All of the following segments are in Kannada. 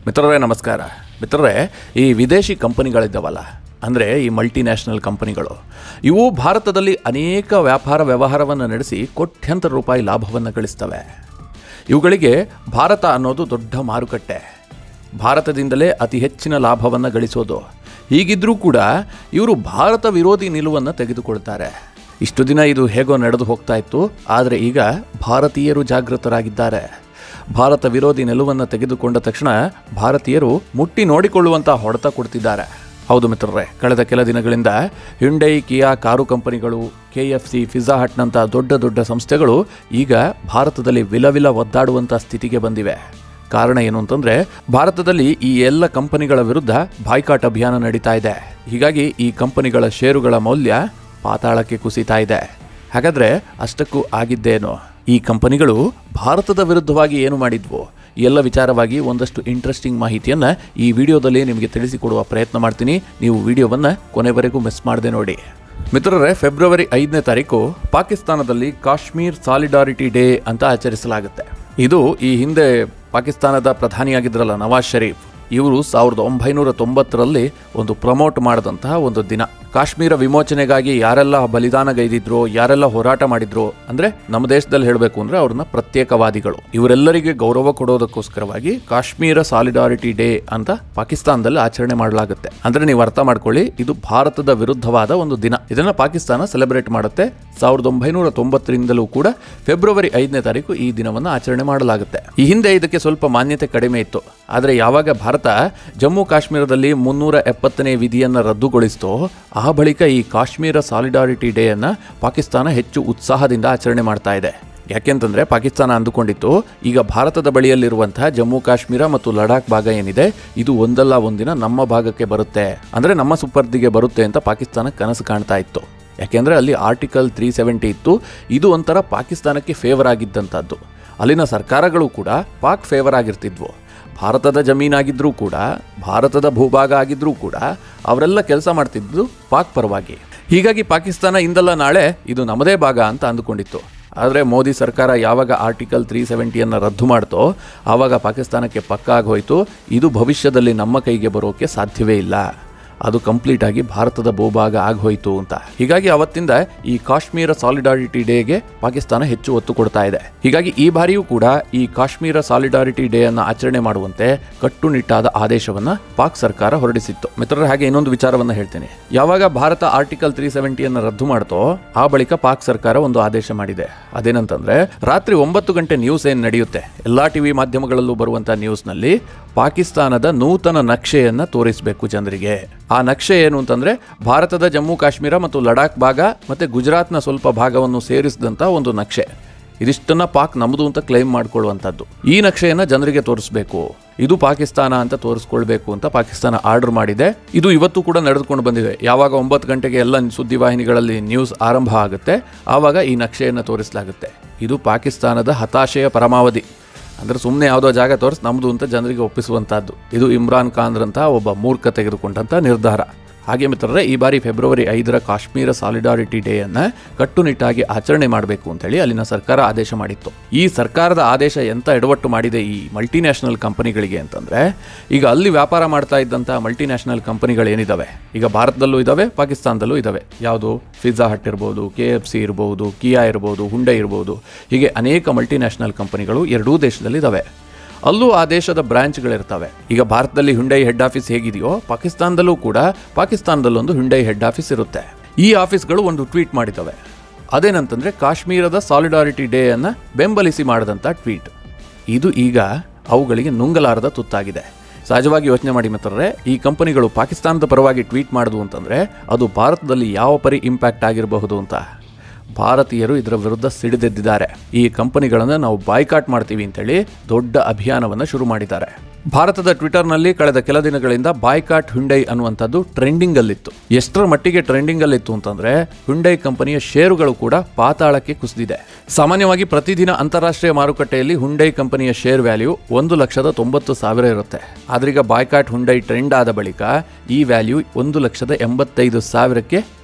ಮಿತ್ರರೇ ನಮಸ್ಕಾರ ಮಿತ್ರರೇ ಈ ವಿದೇಶಿ ಕಂಪನಿಗಳಿದ್ದಾವಲ್ಲ ಅಂದರೆ ಈ ಮಲ್ಟಿನ್ಯಾಷನಲ್ ಕಂಪನಿಗಳು ಇವು ಭಾರತದಲ್ಲಿ ಅನೇಕ ವ್ಯಾಪಾರ ವ್ಯವಹಾರವನ್ನು ನಡೆಸಿ ಕೋಟ್ಯಂತರ ರೂಪಾಯಿ ಲಾಭವನ್ನು ಗಳಿಸ್ತವೆ ಇವುಗಳಿಗೆ ಭಾರತ ಅನ್ನೋದು ದೊಡ್ಡ ಮಾರುಕಟ್ಟೆ ಭಾರತದಿಂದಲೇ ಅತಿ ಹೆಚ್ಚಿನ ಲಾಭವನ್ನು ಗಳಿಸೋದು ಹೀಗಿದ್ರೂ ಕೂಡ ಇವರು ಭಾರತ ವಿರೋಧಿ ನಿಲುವನ್ನು ತೆಗೆದುಕೊಳ್ತಾರೆ ಇಷ್ಟು ದಿನ ಇದು ಹೇಗೋ ನಡೆದು ಹೋಗ್ತಾ ಇತ್ತು ಆದರೆ ಈಗ ಭಾರತೀಯರು ಜಾಗೃತರಾಗಿದ್ದಾರೆ ಭಾರತ ವಿರೋಧಿ ನಿಲುವನ್ನು ತೆಗೆದುಕೊಂಡ ತಕ್ಷಣ ಭಾರತೀಯರು ಮುಟ್ಟಿ ನೋಡಿಕೊಳ್ಳುವಂಥ ಹೊಡೆತ ಕೊಡ್ತಿದ್ದಾರೆ ಹೌದು ಮಿತ್ರರೇ ಕಳೆದ ಕೆಲ ದಿನಗಳಿಂದ ಹಿಂಡೈ ಕಿಯಾ ಕಾರು ಕಂಪನಿಗಳು ಕೆ ಎಫ್ ಸಿ ಫಿಜಾ ಹಟ್ನಂಥ ದೊಡ್ಡ ದೊಡ್ಡ ಸಂಸ್ಥೆಗಳು ಈಗ ಭಾರತದಲ್ಲಿ ವಿಲವಿಲ ಒದ್ದಾಡುವಂಥ ಸ್ಥಿತಿಗೆ ಬಂದಿವೆ ಕಾರಣ ಏನು ಅಂತಂದ್ರೆ ಭಾರತದಲ್ಲಿ ಈ ಎಲ್ಲ ಕಂಪನಿಗಳ ವಿರುದ್ಧ ಬಾಯ್ಕಾಟ್ ಅಭಿಯಾನ ನಡೀತಾ ಇದೆ ಹೀಗಾಗಿ ಈ ಕಂಪನಿಗಳ ಷೇರುಗಳ ಮೌಲ್ಯ ಪಾತಾಳಕ್ಕೆ ಕುಸಿತಾ ಇದೆ ಹಾಗಾದ್ರೆ ಅಷ್ಟಕ್ಕೂ ಆಗಿದ್ದೇನು ಈ ಕಂಪನಿಗಳು ಭಾರತದ ವಿರುದ್ಧವಾಗಿ ಏನು ಮಾಡಿದ್ವು ಈ ಎಲ್ಲ ವಿಚಾರವಾಗಿ ಒಂದಷ್ಟು ಇಂಟ್ರೆಸ್ಟಿಂಗ್ ಮಾಹಿತಿಯನ್ನು ಈ ವಿಡಿಯೋದಲ್ಲಿ ನಿಮಗೆ ತಿಳಿಸಿಕೊಡುವ ಪ್ರಯತ್ನ ಮಾಡ್ತೀನಿ ನೀವು ವಿಡಿಯೋವನ್ನು ಕೊನೆವರೆಗೂ ಮಿಸ್ ಮಾಡದೆ ನೋಡಿ ಮಿತ್ರರೇ ಫೆಬ್ರವರಿ ಐದನೇ ತಾರೀಕು ಪಾಕಿಸ್ತಾನದಲ್ಲಿ ಕಾಶ್ಮೀರ್ ಸಾಲಿಡಾರಿಟಿ ಡೇ ಅಂತ ಆಚರಿಸಲಾಗುತ್ತೆ ಇದು ಈ ಹಿಂದೆ ಪಾಕಿಸ್ತಾನದ ಪ್ರಧಾನಿಯಾಗಿದ್ರಲ್ಲ ನವಾಜ್ ಶರೀಫ್ ಇವರು ಸಾವಿರದ ಒಂಬೈನೂರ ತೊಂಬತ್ತರಲ್ಲಿ ಒಂದು ಪ್ರಮೋಟ್ ಮಾಡಿದಂತಹ ಒಂದು ದಿನ ಕಾಶ್ಮೀರ ವಿಮೋಚನೆಗಾಗಿ ಯಾರೆಲ್ಲ ಬಲಿದಾನಗೈದಿದ್ರು ಯಾರೆಲ್ಲ ಹೋರಾಟ ಮಾಡಿದ್ರು ಅಂದ್ರೆ ನಮ್ಮ ದೇಶದಲ್ಲಿ ಹೇಳಬೇಕು ಅಂದ್ರೆ ಅವ್ರನ್ನ ಪ್ರತ್ಯೇಕವಾದಿಗಳು ಇವರೆಲ್ಲರಿಗೆ ಗೌರವ ಕೊಡೋದಕ್ಕೋಸ್ಕರವಾಗಿ ಕಾಶ್ಮೀರ ಸಾಲಿಡಾರಿಟಿ ಡೇ ಅಂತ ಪಾಕಿಸ್ತಾನದಲ್ಲಿ ಆಚರಣೆ ಮಾಡಲಾಗುತ್ತೆ ಅಂದ್ರೆ ನೀವು ಅರ್ಥ ಮಾಡ್ಕೊಳ್ಳಿ ಇದು ಭಾರತದ ವಿರುದ್ಧವಾದ ಒಂದು ದಿನ ಇದನ್ನ ಪಾಕಿಸ್ತಾನ ಸೆಲೆಬ್ರೇಟ್ ಮಾಡುತ್ತೆ ಸಾವಿರದ ಒಂಬೈನೂರ ತೊಂಬತ್ತರಿಂದಲೂ ಕೂಡ ಫೆಬ್ರವರಿ ಐದನೇ ತಾರೀಕು ಈ ದಿನವನ್ನು ಆಚರಣೆ ಮಾಡಲಾಗುತ್ತೆ ಈ ಹಿಂದೆ ಇದಕ್ಕೆ ಸ್ವಲ್ಪ ಮಾನ್ಯತೆ ಕಡಿಮೆ ಇತ್ತು ಆದರೆ ಯಾವಾಗ ಭಾರತ ಜಮ್ಮು ಕಾಶ್ಮೀರದಲ್ಲಿ ಮುನ್ನೂರ ಎಪ್ಪತ್ತನೇ ವಿಧಿಯನ್ನು ರದ್ದುಗೊಳಿಸ್ತೋ ಆ ಬಳಿಕ ಈ ಕಾಶ್ಮೀರ ಸಾಲಿಡಾರಿಟಿ ಡೇಯನ್ನು ಪಾಕಿಸ್ತಾನ ಹೆಚ್ಚು ಉತ್ಸಾಹದಿಂದ ಆಚರಣೆ ಮಾಡ್ತಾ ಇದೆ ಯಾಕೆಂತಂದ್ರೆ ಪಾಕಿಸ್ತಾನ ಅಂದುಕೊಂಡಿತ್ತು ಈಗ ಭಾರತದ ಬಳಿಯಲ್ಲಿರುವಂತಹ ಜಮ್ಮು ಕಾಶ್ಮೀರ ಮತ್ತು ಲಡಾಖ್ ಭಾಗ ಏನಿದೆ ಇದು ಒಂದಲ್ಲ ಒಂದಿನ ನಮ್ಮ ಭಾಗಕ್ಕೆ ಬರುತ್ತೆ ಅಂದ್ರೆ ನಮ್ಮ ಸುಪರ್ದಿಗೆ ಬರುತ್ತೆ ಅಂತ ಪಾಕಿಸ್ತಾನ ಕನಸು ಕಾಣ್ತಾ ಇತ್ತು ಯಾಕೆಂದ್ರೆ ಅಲ್ಲಿ ಆರ್ಟಿಕಲ್ ತ್ರೀ ಸೆವೆಂಟಿ ಇತ್ತು ಇದು ಒಂಥರ ಪಾಕಿಸ್ತಾನಕ್ಕೆ ಫೇವರ್ ಆಗಿದ್ದಂಥದ್ದು ಅಲ್ಲಿನ ಸರ್ಕಾರಗಳು ಕೂಡ ಪಾಕ್ ಫೇವರ್ ಆಗಿರ್ತಿದ್ವು ಭಾರತದ ಜಮೀನಾಗಿದ್ರೂ ಕೂಡ ಭಾರತದ ಭೂಭಾಗ ಆಗಿದ್ರೂ ಕೂಡ ಅವರೆಲ್ಲ ಕೆಲಸ ಮಾಡ್ತಿದ್ದು ಪಾಕ್ ಪರವಾಗಿ ಹೀಗಾಗಿ ಪಾಕಿಸ್ತಾನ ಇಂದಲ್ಲ ನಾಳೆ ಇದು ನಮ್ಮದೇ ಭಾಗ ಅಂತ ಅಂದುಕೊಂಡಿತ್ತು ಆದರೆ ಮೋದಿ ಸರ್ಕಾರ ಯಾವಾಗ ಆರ್ಟಿಕಲ್ ತ್ರೀ ಸೆವೆಂಟಿಯನ್ನು ರದ್ದು ಮಾಡ್ತೋ ಆವಾಗ ಪಾಕಿಸ್ತಾನಕ್ಕೆ ಪಕ್ಕ ಆಗೋಯ್ತು ಇದು ಭವಿಷ್ಯದಲ್ಲಿ ನಮ್ಮ ಕೈಗೆ ಬರೋಕ್ಕೆ ಸಾಧ್ಯವೇ ಇಲ್ಲ ಅದು ಕಂಪ್ಲೀಟ್ ಆಗಿ ಭಾರತದ ಭೂಭಾಗ ಆಗೋಯ್ತು ಅಂತ ಹೀಗಾಗಿ ಅವತ್ತಿಂದ ಈ ಕಾಶ್ಮೀರ ಸಾಲಿಡಾರಿಟಿ ಡೇಗೆ ಪಾಕಿಸ್ತಾನ ಹೆಚ್ಚು ಒತ್ತು ಕೊಡ್ತಾ ಇದೆ ಹೀಗಾಗಿ ಈ ಬಾರಿಯೂ ಕೂಡ ಈ ಕಾಶ್ಮೀರ ಸಾಲಿಡಾರಿಟಿ ಡೇ ಅನ್ನ ಆಚರಣೆ ಮಾಡುವಂತೆ ಕಟ್ಟುನಿಟ್ಟಾದ ಆದೇಶವನ್ನ ಪಾಕ್ ಸರ್ಕಾರ ಹೊರಡಿಸಿತ್ತು ಮಿತ್ರರ ಹಾಗೆ ಇನ್ನೊಂದು ವಿಚಾರವನ್ನ ಹೇಳ್ತೇನೆ ಯಾವಾಗ ಭಾರತ ಆರ್ಟಿಕಲ್ ತ್ರೀ ಸೆವೆಂಟಿಯನ್ನು ರದ್ದು ಮಾಡ್ತೋ ಆ ಬಳಿಕ ಪಾಕ್ ಸರ್ಕಾರ ಒಂದು ಆದೇಶ ಮಾಡಿದೆ ಅದೇನಂತಂದ್ರೆ ರಾತ್ರಿ ಒಂಬತ್ತು ಗಂಟೆ ನ್ಯೂಸ್ ಏನ್ ನಡೆಯುತ್ತೆ ಎಲ್ಲಾ ಟಿವಿ ಮಾಧ್ಯಮಗಳಲ್ಲೂ ಬರುವಂತ ನ್ಯೂಸ್ನಲ್ಲಿ ಪಾಕಿಸ್ತಾನದ ನೂತನ ನಕ್ಷೆಯನ್ನ ತೋರಿಸಬೇಕು ಜನರಿಗೆ ಆ ನಕ್ಷೆ ಏನು ಅಂತಂದ್ರೆ ಭಾರತದ ಜಮ್ಮು ಕಾಶ್ಮೀರ ಮತ್ತು ಲಡಾಖ್ ಭಾಗ ಮತ್ತೆ ಗುಜರಾತ್ನ ಸ್ವಲ್ಪ ಭಾಗವನ್ನು ಸೇರಿಸಿದಂತ ಒಂದು ನಕ್ಷೆ ಇದಿಷ್ಟನ್ನ ಪಾಕ್ ನಮ್ಮದು ಅಂತ ಕ್ಲೈಮ್ ಮಾಡ್ಕೊಳ್ಳುವಂಥದ್ದು ಈ ನಕ್ಷೆಯನ್ನ ಜನರಿಗೆ ತೋರಿಸಬೇಕು ಇದು ಪಾಕಿಸ್ತಾನ ಅಂತ ತೋರಿಸ್ಕೊಳ್ಬೇಕು ಅಂತ ಪಾಕಿಸ್ತಾನ ಆರ್ಡರ್ ಮಾಡಿದೆ ಇದು ಇವತ್ತು ಕೂಡ ನಡೆದುಕೊಂಡು ಬಂದಿದೆ ಯಾವಾಗ ಒಂಬತ್ತು ಗಂಟೆಗೆ ಎಲ್ಲ ಸುದ್ದಿವಾಹಿನಿಗಳಲ್ಲಿ ನ್ಯೂಸ್ ಆರಂಭ ಆಗುತ್ತೆ ಆವಾಗ ಈ ನಕ್ಷೆಯನ್ನು ತೋರಿಸಲಾಗುತ್ತೆ ಇದು ಪಾಕಿಸ್ತಾನದ ಹತಾಶೆಯ ಪರಮಾವಧಿ ಅಂದ್ರೆ ಸುಮ್ಮನೆ ಯಾವುದೋ ಜಾಗ ತೋರಿಸಿ ನಮ್ಮದು ಅಂತ ಜನರಿಗೆ ಒಪ್ಪಿಸುವಂತಹದ್ದು ಇದು ಇಮ್ರಾನ್ ಖಾನ್ರಂಥ ಒಬ್ಬ ಮೂರ್ಖ ತೆಗೆದುಕೊಂಡಂಥ ನಿರ್ಧಾರ ಹಾಗೆ ಮಿತ್ರರೇ ಈ ಬಾರಿ ಫೆಬ್ರವರಿ ಐದರ ಕಾಶ್ಮೀರ ಸಾಲಿಡಾರಿಟಿ ಡೇಯನ್ನು ಕಟ್ಟುನಿಟ್ಟಾಗಿ ಆಚರಣೆ ಮಾಡಬೇಕು ಅಂತೇಳಿ ಅಲ್ಲಿನ ಸರ್ಕಾರ ಆದೇಶ ಮಾಡಿತ್ತು ಈ ಸರ್ಕಾರದ ಆದೇಶ ಎಂತ ಎಡವಟ್ಟು ಮಾಡಿದೆ ಈ ಮಲ್ಟಿನ್ಯಾಷನಲ್ ಕಂಪನಿಗಳಿಗೆ ಅಂತಂದ್ರೆ ಈಗ ಅಲ್ಲಿ ವ್ಯಾಪಾರ ಮಾಡ್ತಾ ಇದ್ದಂಥ ಮಲ್ಟಿನ್ಯಾಷನಲ್ ಕಂಪನಿಗಳು ಏನಿದಾವೆ ಈಗ ಭಾರತದಲ್ಲೂ ಇದಾವೆ ಪಾಕಿಸ್ತಾನದಲ್ಲೂ ಇದಾವೆ ಯಾವುದು ಪಿಜ್ಜಾ ಹಟ್ ಇರ್ಬೋದು ಕೆ ಎಫ್ ಸಿ ಇರ್ಬೋದು ಕಿಯಾ ಇರ್ಬೋದು ಹುಂಡೆ ಇರ್ಬೋದು ಹೀಗೆ ಅನೇಕ ಮಲ್ಟಿನ್ಯಾಷನಲ್ ಕಂಪನಿಗಳು ಎರಡೂ ದೇಶದಲ್ಲಿ ಇದಾವೆ ಅಲ್ಲೂ ಆ ದೇಶದ ಬ್ರಾಂಚ್ಗಳಿರ್ತವೆ ಈಗ ಭಾರತದಲ್ಲಿ ಹುಂಡೈ ಹೆಡ್ ಆಫೀಸ್ ಹೇಗಿದೆಯೋ ಪಾಕಿಸ್ತಾನದಲ್ಲೂ ಕೂಡ ಪಾಕಿಸ್ತಾನದಲ್ಲೊಂದು ಹುಂಡೈ ಹೆಡ್ ಆಫೀಸ್ ಇರುತ್ತೆ ಈ ಆಫೀಸ್ಗಳು ಒಂದು ಟ್ವೀಟ್ ಮಾಡಿದವೆ ಅದೇನಂತಂದ್ರೆ ಕಾಶ್ಮೀರದ ಸಾಲಿಡಾರಿಟಿ ಡೇ ಅನ್ನ ಬೆಂಬಲಿಸಿ ಮಾಡಿದಂಥ ಟ್ವೀಟ್ ಇದು ಈಗ ಅವುಗಳಿಗೆ ನುಂಗಲಾರದ ತುತ್ತಾಗಿದೆ ಸಹಜವಾಗಿ ಯೋಚನೆ ಮಾಡಿ ಮಿತ್ರರೇ ಈ ಕಂಪನಿಗಳು ಪಾಕಿಸ್ತಾನದ ಪರವಾಗಿ ಟ್ವೀಟ್ ಮಾಡಿದ್ವು ಅಂತಂದ್ರೆ ಅದು ಭಾರತದಲ್ಲಿ ಯಾವ ಪರಿ ಇಂಪ್ಯಾಕ್ಟ್ ಆಗಿರಬಹುದು ಅಂತ ಭಾರತೀಯರು ಇದರ ವಿರುದ್ಧ ಸಿಡಿದೆದ್ದಿದ್ದಾರೆ ಈ ಕಂಪನಿಗಳನ್ನು ನಾವು ಬಾಯ್ಕಾಟ್ ಮಾಡ್ತೀವಿ ಅಂತೇಳಿ ದೊಡ್ಡ ಅಭಿಯಾನವನ್ನು ಶುರು ಮಾಡಿದ್ದಾರೆ ಭಾರತದ ಟ್ವಿಟರ್ನಲ್ಲಿ ಕಳೆದ ಕೆಲ ದಿನಗಳಿಂದ ಬಾಯ್ಕಾಟ್ ಹುಂಡೈ ಅನ್ನುವಂಥದ್ದು ಟ್ರೆಂಡಿಂಗ್ ಅಲ್ಲಿತ್ತು ಎಷ್ಟರ ಮಟ್ಟಿಗೆ ಟ್ರೆಂಡಿಂಗ್ ಅಲ್ಲಿತ್ತು ಅಂತಂದ್ರೆ ಹುಂಡೈ ಕಂಪನಿಯ ಷೇರುಗಳು ಕೂಡ ಪಾತಾಳಕ್ಕೆ ಕುಸಿದಿದೆ ಸಾಮಾನ್ಯವಾಗಿ ಪ್ರತಿದಿನ ಅಂತಾರಾಷ್ಟ್ರೀಯ ಮಾರುಕಟ್ಟೆಯಲ್ಲಿ ಹುಂಡೈ ಕಂಪನಿಯ ಶೇರ್ ವ್ಯಾಲ್ಯೂ ಒಂದು ಲಕ್ಷದ ತೊಂಬತ್ತು ಸಾವಿರ ಇರುತ್ತೆ ಆದ್ರೀಗ ಬಾಯ್ಕಾಟ್ ಹುಂಡೈ ಟ್ರೆಂಡ್ ಆದ ಬಳಿಕ ಈ ವ್ಯಾಲ್ಯೂ ಒಂದು ಲಕ್ಷದ ಎಂಬತ್ತೈದು ಸಾವಿರಕ್ಕೆ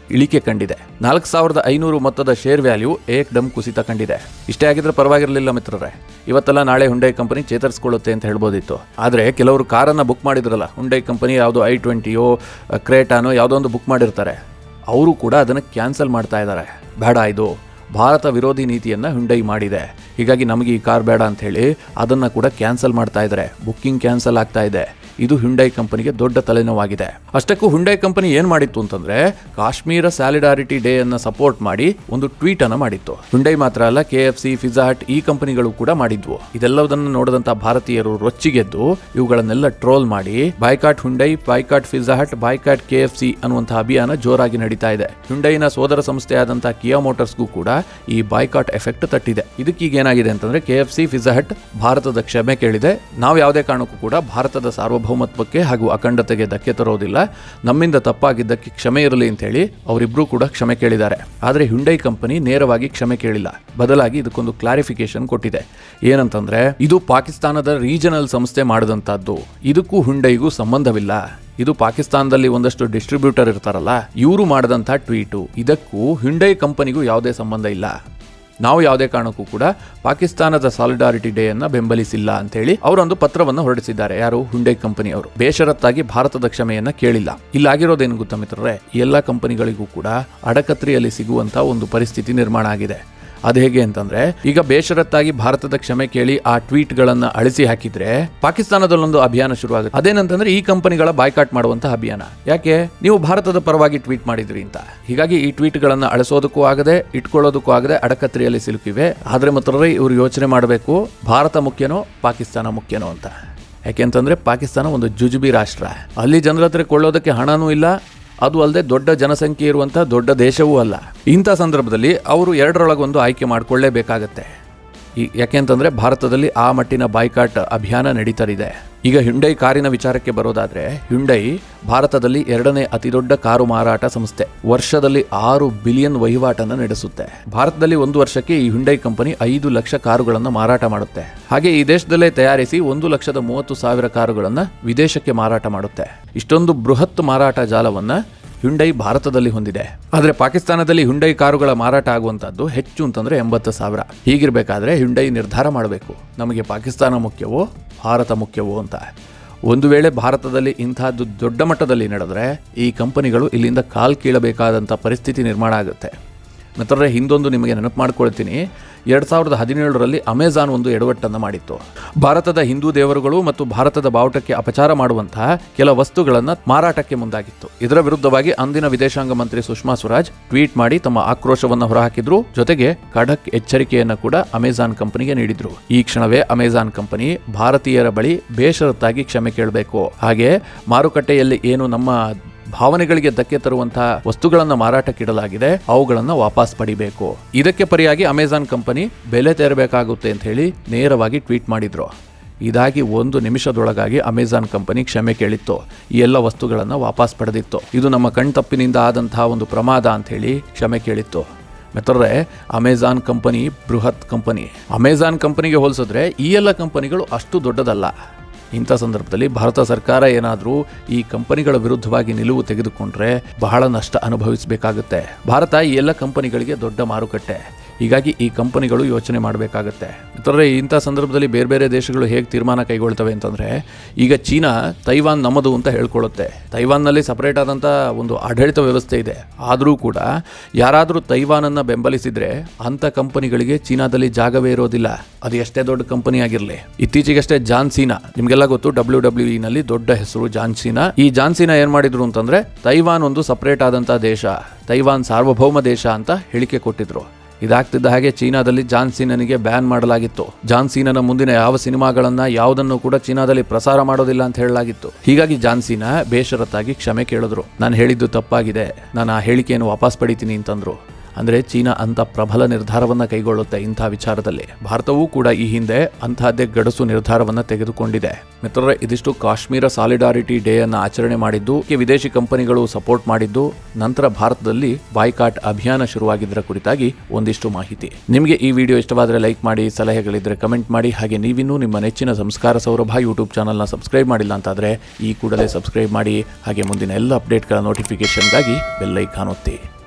ಇಳಿಕೆ ಕಂಡಿದೆ ನಾಲ್ಕು ಸಾವಿರದ ಐನೂರು ಮೊತ್ತದ ಶೇರ್ ವ್ಯಾಲ್ಯೂ ಏಕ್ ಡಮ್ ಕುಸಿತ ಕಂಡಿದೆ ಇಷ್ಟೇ ಆಗಿದ್ರೆ ಪರವಾಗಿರಲಿಲ್ಲ ಮಿತ್ರರೇ ಇವತ್ತೆಲ್ಲ ನಾಳೆ ಹುಂಡೈ ಕಂಪನಿ ಚೇತರಿಸ್ಕೊಳ್ಳುತ್ತೆ ಅಂತ ಹೇಳ್ಬೋದಿತ್ತು ಆದರೆ ಕೆಲವರು ಕಾರನ್ನು ಬುಕ್ ಮಾಡಿದ್ರಲ್ಲ ಹುಂಡೈ ಕಂಪನಿ ಯಾವುದೋ ಐ ಟ್ವೆಂಟಿಯೋ ಕ್ರೇಟಾನೋ ಯಾವುದೋ ಒಂದು ಬುಕ್ ಮಾಡಿರ್ತಾರೆ ಅವರು ಕೂಡ ಅದನ್ನು ಕ್ಯಾನ್ಸಲ್ ಮಾಡ್ತಾ ಇದ್ದಾರೆ ಬೇಡ ಇದು ಭಾರತ ವಿರೋಧಿ ನೀತಿಯನ್ನು ಹುಂಡೈ ಮಾಡಿದೆ ಹೀಗಾಗಿ ನಮಗೆ ಈ ಕಾರ್ ಬೇಡ ಅಂತ ಹೇಳಿ ಅದನ್ನು ಕೂಡ ಕ್ಯಾನ್ಸಲ್ ಮಾಡ್ತಾ ಇದ್ದಾರೆ ಬುಕ್ಕಿಂಗ್ ಕ್ಯಾನ್ಸಲ್ ಆಗ್ತಾ ಇದೆ ಇದು ಹುಂಡೈ ಕಂಪನಿಗೆ ದೊಡ್ಡ ತಲೆನೋವಾಗಿದೆ ಅಷ್ಟಕ್ಕೂ ಹುಂಡೈ ಕಂಪನಿ ಏನ್ ಮಾಡಿತ್ತು ಅಂತಂದ್ರೆ ಕಾಶ್ಮೀರ ಸ್ಯಾಲಿಡಾರಿಟಿ ಡೇ ಅನ್ನ ಸಪೋರ್ಟ್ ಮಾಡಿ ಒಂದು ಟ್ವೀಟ್ ಅನ್ನ ಮಾಡಿತ್ತು ಹುಂಡೈ ಮಾತ್ರ ಅಲ್ಲ K F C Pizza Hut ಈ ಕಂಪನಿಗಳು ಕೂಡ ಮಾಡಿದ್ವು ಇದೆಲ್ಲದನ್ನು ನೋಡಿದಂತ ಭಾರತೀಯರು ರೊಚ್ಚಿಗೆದ್ದು ಇವುಗಳನ್ನೆಲ್ಲ ಟ್ರೋಲ್ ಮಾಡಿ boycott Hyundai boycott Pizza Hut boycott K F C ಅನ್ನುವಂತಹ ಅಭಿಯಾನ ಜೋರಾಗಿ ನಡೀತಾ ಇದೆ ಹುಂಡೈನ ಸೋದರ ಸಂಸ್ಥೆಯಾದಂತಹ ಕಿಯಾ ಮೋಟಾರ್ಸ್ಗೂ ಕೂಡ ಈ ಬಾಯ್ಕಾಟ್ ಎಫೆಕ್ಟ್ ತಟ್ಟಿದೆ ಇದಕ್ಕೀಗ ಏನಾಗಿದೆ ಅಂತಂದ್ರೆ K F C Pizza Hut ಭಾರತದ ಕ್ಷಮೆ ಕೇಳಿದೆ ನಾವು ಯಾವುದೇ ಕಾರಣಕ್ಕೂ ಕೂಡ ಭಾರತದ ಸಾರ್ವಭೌಮತ್ವಕ್ಕೆ ಹಾಗೂ ಅಖಂಡತೆಗೆ ಧಕ್ಕೆ ತರೋದಿಲ್ಲ ನಮ್ಮಿಂದ ತಪ್ಪಾಗಿದ್ದಕ್ಕೆ ಕ್ಷಮೆ ಇರಲಿ ಅಂತ ಹೇಳಿ ಅವರಿಬ್ರು ಕೂಡ ಕ್ಷಮೆ ಕೇಳಿದ್ದಾರೆ ಆದರೆ ಹುಂಡೈ ಕಂಪನಿ ನೇರವಾಗಿ ಕ್ಷಮೆ ಕೇಳಿಲ್ಲ ಬದಲಾಗಿ ಇದಕ್ಕೊಂದು ಕ್ಲಾರಿಫಿಕೇಶನ್ ಕೊಟ್ಟಿದೆ ಏನಂತಂದ್ರೆ ಇದು ಪಾಕಿಸ್ತಾನದ ರೀಜನಲ್ ಸಂಸ್ಥೆ ಮಾಡಿದಂತಹದ್ದು ಇದಕ್ಕೂ ಹುಂಡೈಗೂ ಸಂಬಂಧವಿಲ್ಲ ಇದು ಪಾಕಿಸ್ತಾನದಲ್ಲಿ ಒಂದಷ್ಟು ಡಿಸ್ಟ್ರಿಬ್ಯೂಟರ್ ಇರ್ತಾರಲ್ಲ ಇವರು ಮಾಡಿದಂಥ ಟ್ವೀಟು ಇದಕ್ಕೂ ಹುಂಡೈ ಕಂಪನಿಗೂ ಯಾವುದೇ ಸಂಬಂಧ ಇಲ್ಲ ನಾವು ಯಾವುದೇ ಕಾರಣಕ್ಕೂ ಕೂಡ ಪಾಕಿಸ್ತಾನದ ಸಾಲಿಡಾರಿಟಿ ಡೇ ಅನ್ನ ಬೆಂಬಲಿಸಿಲ್ಲ ಅಂತ ಹೇಳಿ ಅವರೊಂದು ಪತ್ರವನ್ನು ಹೊರಡಿಸಿದ್ದಾರೆ ಯಾರು ಹುಂಡೈ ಕಂಪನಿ ಅವರು ಬೇಷರತ್ತಾಗಿ ಭಾರತದ ಕ್ಷಮೆಯನ್ನ ಕೇಳಿಲ್ಲ ಇಲ್ಲಾಗಿರೋದೇನು ಗೊತ್ತಾ ಮಿತ್ರರೇ ಈ ಎಲ್ಲ ಕಂಪನಿಗಳಿಗೂ ಕೂಡ ಅಡಕತ್ರಿಯಲ್ಲಿ ಸಿಗುವಂತ ಒಂದು ಪರಿಸ್ಥಿತಿ ನಿರ್ಮಾಣ ಆಗಿದೆ ಅದು ಹೇಗೆ ಅಂತಂದ್ರೆ ಈಗ ಬೇಷರತ್ತಾಗಿ ಭಾರತದ ಕ್ಷಮೆ ಕೇಳಿ ಆ ಟ್ವೀಟ್ ಗಳನ್ನ ಅಳಿಸಿ ಹಾಕಿದ್ರೆ ಪಾಕಿಸ್ತಾನದಲ್ಲೊಂದು ಅಭಿಯಾನ ಶುರುವಾಗುತ್ತೆ ಅದೇನಂತಂದ್ರೆ ಈ ಕಂಪನಿಗಳ ಬಾಯ್ಕಾಟ್ ಮಾಡುವಂತಹ ಅಭಿಯಾನ ಯಾಕೆ ನೀವು ಭಾರತದ ಪರವಾಗಿ ಟ್ವೀಟ್ ಮಾಡಿದ್ರಿ ಅಂತ ಹೀಗಾಗಿ ಈ ಟ್ವೀಟ್ ಗಳನ್ನ ಅಳಿಸೋದಕ್ಕೂ ಆಗದೆ ಇಟ್ಕೊಳ್ಳೋದಕ್ಕೂ ಆಗದೆ ಅಡಕತ್ರಿಯಲ್ಲಿ ಸಿಲುಕಿವೆ ಆದ್ರೆ ಮಾತ್ರ ಇವರು ಯೋಚನೆ ಮಾಡಬೇಕು ಭಾರತ ಮುಖ್ಯನೋ ಪಾಕಿಸ್ತಾನ ಮುಖ್ಯನೋ ಅಂತ ಯಾಕೆಂತಂದ್ರೆ ಪಾಕಿಸ್ತಾನ ಒಂದು ಜುಜುಬಿ ರಾಷ್ಟ್ರ ಅಲ್ಲಿ ಜನರ ಹತ್ರ ಕೊಳ್ಳೋದಕ್ಕೆ ಹಣನೂ ಇಲ್ಲ ಅದು ಅಲ್ಲದೆ ದೊಡ್ಡ ಜನಸಂಖ್ಯೆ ಇರುವಂತಹ ದೊಡ್ಡ ದೇಶವೂ ಅಲ್ಲ ಇಂಥ ಸಂದರ್ಭದಲ್ಲಿ ಅವರು ಎರಡರೊಳಗೊಂದು ಆಯ್ಕೆ ಮಾಡಿಕೊಳ್ಳೇಬೇಕಾಗತ್ತೆ ಈ ಯಾಕೆಂತಂದ್ರೆ ಭಾರತದಲ್ಲಿ ಆ ಮಟ್ಟಿನ ಬಾಯ್ಕಾಟ್ ಅಭಿಯಾನ ನಡೀತರಿದೆ ಈಗ ಹುಂಡೈ ಕಾರಿನ ವಿಚಾರಕ್ಕೆ ಬರೋದಾದ್ರೆ ಹುಂಡೈ ಭಾರತದಲ್ಲಿ ಎರಡನೇ ಅತಿದೊಡ್ಡ ಕಾರು ಮಾರಾಟ ಸಂಸ್ಥೆ ವರ್ಷದಲ್ಲಿ ಆರು ಬಿಲಿಯನ್ ವಹಿವಾಟನ್ನು ನಡೆಸುತ್ತೆ ಭಾರತದಲ್ಲಿ ಒಂದು ವರ್ಷಕ್ಕೆ ಈ ಹುಂಡೈ ಕಂಪನಿ ಐದು ಲಕ್ಷ ಕಾರುಗಳನ್ನು ಮಾರಾಟ ಮಾಡುತ್ತೆ ಹಾಗೆ ಈ ದೇಶದಲ್ಲೇ ತಯಾರಿಸಿ ಒಂದು ಲಕ್ಷದ ಮೂವತ್ತು ಸಾವಿರ ಕಾರುಗಳನ್ನು ವಿದೇಶಕ್ಕೆ ಮಾರಾಟ ಮಾಡುತ್ತೆ ಇಷ್ಟೊಂದು ಬೃಹತ್ ಮಾರಾಟ ಜಾಲವನ್ನ ಹುಂಡೈ ಭಾರತದಲ್ಲಿ ಹೊಂದಿದೆ ಆದರೆ ಪಾಕಿಸ್ತಾನದಲ್ಲಿ ಹುಂಡೈ ಕಾರುಗಳ ಮಾರಾಟ ಆಗುವಂತದ್ದು ಹೆಚ್ಚು ಅಂತಂದ್ರೆ ಎಂಬತ್ತು ಸಾವಿರ ಹೀಗಿರಬೇಕಾದ್ರೆ ಹುಂಡೈ ನಿರ್ಧಾರ ಮಾಡಬೇಕು ನಮಗೆ ಪಾಕಿಸ್ತಾನ ಮುಖ್ಯವೋ ಭಾರತ ಮುಖ್ಯವೋ ಅಂತ ಒಂದು ವೇಳೆ ಭಾರತದಲ್ಲಿ ಇಂತಹದ್ದು ದೊಡ್ಡ ಮಟ್ಟದಲ್ಲಿ ನಡೆದ್ರೆ ಈ ಕಂಪನಿಗಳು ಇಲ್ಲಿಂದ ಕಾಲ್ ಕೀಳಬೇಕಾದಂಥ ಪರಿಸ್ಥಿತಿ ನಿರ್ಮಾಣ ಆಗುತ್ತೆ ಮಿತ್ರರೇ ಹಿಂದೊಂದು ನಿಮಗೆ ನೆನಪು ಮಾಡ್ಕೊಳ್ತೀನಿ ಎರಡು ಸಾವಿರದ ಹದಿನೇಳರಲ್ಲಿ ಅಮೆಜಾನ್ ಒಂದು ಎಡವಟ್ಟನ್ನು ಮಾಡಿತ್ತು ಭಾರತದ ಹಿಂದೂ ದೇವರುಗಳು ಮತ್ತು ಭಾರತದ ಬಾವುಟಕ್ಕೆ ಅಪಚಾರ ಮಾಡುವಂತಹ ಕೆಲ ವಸ್ತುಗಳನ್ನು ಮಾರಾಟಕ್ಕೆ ಮುಂದಾಗಿತ್ತು ಇದರ ವಿರುದ್ಧವಾಗಿ ಅಂದಿನ ವಿದೇಶಾಂಗ ಮಂತ್ರಿ ಸುಷ್ಮಾ ಸ್ವರಾಜ್ ಟ್ವೀಟ್ ಮಾಡಿ ತಮ್ಮ ಆಕ್ರೋಶವನ್ನು ಹೊರಹಾಕಿದ್ರು ಜೊತೆಗೆ ಖಡಕ್ ಎಚ್ಚರಿಕೆಯನ್ನು ಕೂಡ ಅಮೆಜಾನ್ ಕಂಪನಿಗೆ ನೀಡಿದ್ರು ಈ ಕ್ಷಣವೇ ಅಮೆಜಾನ್ ಕಂಪನಿ ಭಾರತೀಯರ ಬಳಿ ಬೇಷರತ್ತಾಗಿ ಕ್ಷಮೆ ಕೇಳಬೇಕು ಹಾಗೆ ಮಾರುಕಟ್ಟೆಯಲ್ಲಿ ಏನು ನಮ್ಮ ಭಾವನೆಗಳಿಗೆ ಧಕ್ಕೆ ತರುವಂತಹ ವಸ್ತುಗಳನ್ನು ಮಾರಾಟಕ್ಕಿಡಲಾಗಿದೆ ಅವುಗಳನ್ನು ವಾಪಸ್ ಪಡಿಬೇಕು ಇದಕ್ಕೆ ಪರಿಯಾಗಿ ಅಮೆಜಾನ್ ಕಂಪನಿ ಬೆಲೆ ತೆರಬೇಕಾಗುತ್ತೆ ಅಂತ ಹೇಳಿ ನೇರವಾಗಿ ಟ್ವೀಟ್ ಮಾಡಿದ್ರು ಇದಾಗಿ ಒಂದು ನಿಮಿಷದೊಳಗಾಗಿ ಅಮೆಜಾನ್ ಕಂಪನಿ ಕ್ಷಮೆ ಕೇಳಿತ್ತು ಈ ಎಲ್ಲ ವಸ್ತುಗಳನ್ನು ವಾಪಸ್ ಪಡೆದಿತ್ತು ಇದು ನಮ್ಮ ಕಣ್ತಪ್ಪಿನಿಂದ ಆದಂತಹ ಒಂದು ಪ್ರಮಾದ ಅಂತ ಹೇಳಿ ಕ್ಷಮೆ ಕೇಳಿತ್ತು ಮಿತ್ರರೇ ಅಮೆಜಾನ್ ಕಂಪನಿ ಬೃಹತ್ ಕಂಪನಿ ಅಮೆಜಾನ್ ಕಂಪನಿಗೆ ಹೋಲಿಸಿದ್ರೆ ಈ ಎಲ್ಲ ಕಂಪನಿಗಳು ಅಷ್ಟು ದೊಡ್ಡದಲ್ಲ ಇಂಥ ಸಂದರ್ಭದಲ್ಲಿ ಭಾರತ ಸರ್ಕಾರ ಏನಾದರೂ ಈ ಕಂಪನಿಗಳ ವಿರುದ್ಧವಾಗಿ ನಿಲುವು ತೆಗೆದುಕೊಂಡ್ರೆ ಬಹಳ ನಷ್ಟ ಅನುಭವಿಸಬೇಕಾಗುತ್ತೆ ಭಾರತ ಈ ಎಲ್ಲ ಕಂಪನಿಗಳಿಗೆ ದೊಡ್ಡ ಮಾರುಕಟ್ಟೆ ಹೀಗಾಗಿ ಈ ಕಂಪನಿಗಳು ಯೋಚನೆ ಮಾಡಬೇಕಾಗತ್ತೆ ಮಿತ್ರರೇ ಇಂಥ ಸಂದರ್ಭದಲ್ಲಿ ಬೇರೆ ಬೇರೆ ದೇಶಗಳು ಹೇಗೆ ತೀರ್ಮಾನ ಕೈಗೊಳ್ತವೆ ಅಂತಂದರೆ ಈಗ ಚೀನಾ ತೈವಾನ್ ನಮ್ಮದು ಅಂತ ಹೇಳ್ಕೊಳ್ಳುತ್ತೆ ತೈವಾನ್ನಲ್ಲಿ ಸಪರೇಟ್ ಆದಂಥ ಒಂದು ಆಡಳಿತ ವ್ಯವಸ್ಥೆ ಇದೆ ಆದರೂ ಕೂಡ ಯಾರಾದರೂ ತೈವಾನನ್ನು ಬೆಂಬಲಿಸಿದರೆ ಅಂಥ ಕಂಪನಿಗಳಿಗೆ ಚೀನಾದಲ್ಲಿ ಜಾಗವೇ ಇರೋದಿಲ್ಲ ಅದು ಎಷ್ಟೇ ದೊಡ್ಡ ಕಂಪನಿ ಆಗಿರಲಿ ಇತ್ತೀಚೆಗಷ್ಟೇ ಜಾನ್ ಸೀನಾ ನಿಮಗೆಲ್ಲ ಗೊತ್ತು ಡಬ್ಲ್ಯೂ ಡಬ್ಲ್ಯೂ ನಲ್ಲಿ ದೊಡ್ಡ ಹೆಸರು ಜಾನ್ ಸೀನಾ ಈ ಜಾನ್ ಸೀನಾ ಏನ್ ಮಾಡಿದ್ರು ಅಂತಂದ್ರೆ ತೈವಾನ್ ಒಂದು ಸಪರೇಟ್ ಆದಂತ ದೇಶ ತೈವಾನ್ ಸಾರ್ವಭೌಮ ದೇಶ ಅಂತ ಹೇಳಿಕೆ ಕೊಟ್ಟಿದ್ರು ಇದಾಗ್ತಿದ್ದ ಹಾಗೆ ಚೀನಾದಲ್ಲಿ ಜಾನ್ ಸೀನನಿಗೆ ಬ್ಯಾನ್ ಮಾಡಲಾಗಿತ್ತು ಜಾನ್ ಸೀನನ ಮುಂದಿನ ಯಾವ ಸಿನಿಮಾಗಳನ್ನ ಯಾವುದನ್ನು ಕೂಡ ಚೀನಾದಲ್ಲಿ ಪ್ರಸಾರ ಮಾಡೋದಿಲ್ಲ ಅಂತ ಹೇಳಲಾಗಿತ್ತು ಹೀಗಾಗಿ ಜಾನ್ ಸೀನಾ ಬೇಷರತ್ತಾಗಿ ಕ್ಷಮೆ ಕೇಳಿದ್ರು ನಾನು ಹೇಳಿದ್ದು ತಪ್ಪಾಗಿದೆ ನಾನು ಆ ಹೇಳಿಕೆಯನ್ನು ವಾಪಸ್ ಪಡಿತೀನಿ ಅಂತಂದ್ರು ಅಂದ್ರೆ ಚೀನಾ ಅಂತ ಪ್ರಬಲ ನಿರ್ಧಾರವನ್ನ ಕೈಗೊಳ್ಳುತ್ತೆ ಇಂಥ ವಿಚಾರದಲ್ಲಿ ಭಾರತವೂ ಕೂಡ ಈ ಹಿಂದೆ ಅಂತಹದ್ದೇ ಗಡಸು ನಿರ್ಧಾರವನ್ನ ತೆಗೆದುಕೊಂಡಿದೆ ಮಿತ್ರರೇ ಇದಿಷ್ಟು ಕಾಶ್ಮೀರ ಸಾಲಿಡಾರಿಟಿ ಡೇ ಅನ್ನ ಆಚರಣೆ ಮಾಡಿದ್ದು ಈ ವಿದೇಶಿ ಕಂಪನಿಗಳು ಸಪೋರ್ಟ್ ಮಾಡಿದ್ದು ನಂತರ ಭಾರತದಲ್ಲಿ ಬಾಯ್ಕಾಟ್ ಅಭಿಯಾನ ಶುರುವಾಗಿದ್ದರ ಕುರಿತಾಗಿ ಒಂದಿಷ್ಟು ಮಾಹಿತಿ ನಿಮಗೆ ಈ ವಿಡಿಯೋ ಇಷ್ಟವಾದರೆ ಲೈಕ್ ಮಾಡಿ ಸಲಹೆಗಳಿದ್ರೆ ಕಮೆಂಟ್ ಮಾಡಿ ಹಾಗೆ ನೀವಿನ್ನೂ ನಿಮ್ಮ ನೆಚ್ಚಿನ ಸಂಸ್ಕಾರ ಸೌರಭ ಯೂಟ್ಯೂಬ್ ಚಾನಲ್ನ ಸಬ್ಸ್ಕ್ರೈಬ್ ಮಾಡಿಲ್ಲ ಅಂತಾದ್ರೆ ಈ ಕೂಡಲೇ ಸಬ್ಸ್ಕ್ರೈಬ್ ಮಾಡಿ ಹಾಗೆ ಮುಂದಿನ ಎಲ್ಲ ಅಪ್ಡೇಟ್ಗಳ ನೋಟಿಫಿಕೇಶನ್ಗಾಗಿ ಬೆಲ್ ಐಕಾನ್ ಒತ್ತಿ